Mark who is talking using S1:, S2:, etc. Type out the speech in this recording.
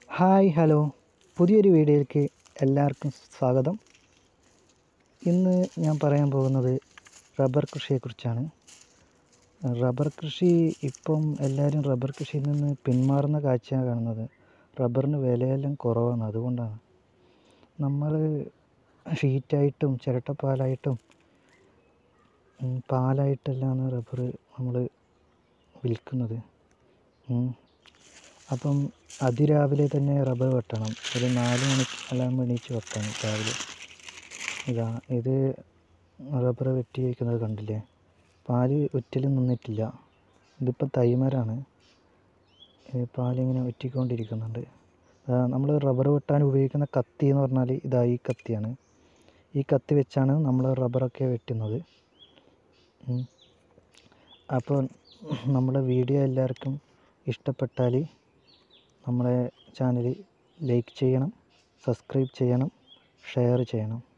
S1: Hi hello പുതിയൊരു വീഡിയോയിലേക്ക് എല്ലാവർക്കും സ്വാഗതം ഇന്ന് ഞാൻ പറയാൻ പോകുന്നത് റബ്ബർ കൃഷിയെക്കുറിച്ചാണ് റബ്ബർ കൃഷി ഇപ്പം എല്ലാവരും റബ്ബർ കൃഷിയിൽ നിന്ന് പിന്മാറുന്ന കാഴ്ചയാണ് കാണുന്നത് റബ്ബറിന് വിലയെല്ലാം കുറവാണ് അതുകൊണ്ടാണ് നമ്മൾ ഷീറ്റായിട്ടും ചിരട്ടപ്പാലായിട്ടും ഉം, പാലായിട്ടെല്ലാമാണ് റബ്ബർ നമ്മൾ വിൽക്കുന്നത് ഉം. അപ്പം അതിരാവിലെ തന്നെ റബ്ബർ വെട്ടണം ഒരു നാല് മണി എല്ലാം എണീച്ച് വെട്ടണം രാവിലെ ഇതാ ഇത് റബ്ബർ വെട്ടി വയ്ക്കുന്നത് കണ്ടില്ലേ പാല് ഒറ്റലും നിന്നിട്ടില്ല ഇതിപ്പോൾ തൈമരാണ് ഈ പാലിങ്ങനെ ഒറ്റിക്കൊണ്ടിരിക്കുന്നുണ്ട് നമ്മൾ റബ്ബർ വെട്ടാൻ ഉപയോഗിക്കുന്ന കത്തി എന്ന് പറഞ്ഞാൽ ഇതാ ഈ കത്തിയാണ് ഈ കത്തി വെച്ചാണ് നമ്മൾ റബ്ബറൊക്കെ വെട്ടുന്നത് ഉം. അപ്പോൾ നമ്മുടെ വീഡിയോ എല്ലാവർക്കും ഇഷ്ടപ്പെട്ടാൽ നമ്മളെ ചാനൽ ലൈക്ക് ചെയ്യണം സബ്സ്ക്രൈബ് ചെയ്യണം ഷെയർ ചെയ്യണം